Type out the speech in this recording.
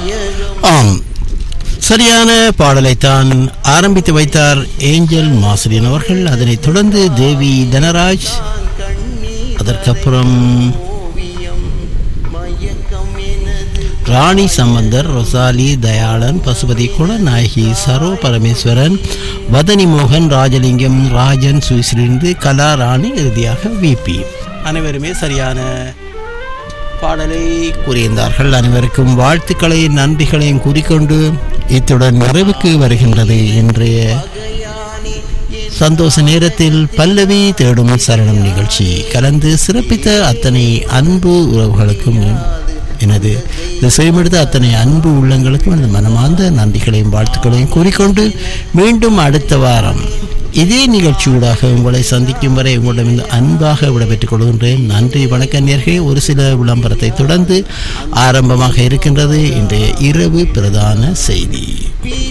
ஆம் சரியான பாடலைத்தான் ஆரம்பித்து வைத்தார் ஏஞ்சல் மாசிரியன் அவர்கள் அதனைத் தொடர்ந்து தேவி தனராஜ் அதற்கப்புறம் ராணி சம்பந்தர் ரொசாலி தயாளன் பசுபதி குலநாயகி சரோ பரமேஸ்வரன் வதனி மோகன் ராஜலிங்கம் ராஜன் சுவிசிலிருந்து கலா ராணி இறுதியாக விபி அனைவருமே சரியான பாடலை கூறியிருந்தார்கள் அனைவருக்கும் வாழ்த்துக்களை நன்றிகளையும் கூறிக்கொண்டு இத்துடன் நிறைவுக்கு வருகின்றது இன்றைய சந்தோஷ நேரத்தில் பல்லவி தேடும் சரணம் நிகழ்ச்சி கலந்து சிறப்பித்த அத்தனை அன்பு உறவுகளுக்கும் எனது திசையமெடுத்த அத்தனை அன்பு உள்ளங்களுக்கும் எனது மனமார்ந்த நன்றிகளையும் வாழ்த்துக்களையும் கூறிக்கொண்டு மீண்டும் அடுத்த வாரம் இதே நிகழ்ச்சியூடாக உங்களை சந்திக்கும் வரை உங்களிடம் அன்பாக விடைபெற்றுக் கொள்கின்றேன் நன்றி வணக்க நேர்களே ஒரு சில விளம்பரத்தை தொடர்ந்து ஆரம்பமாக இருக்கின்றது இன்றைய இரவு பிரதான செய்தி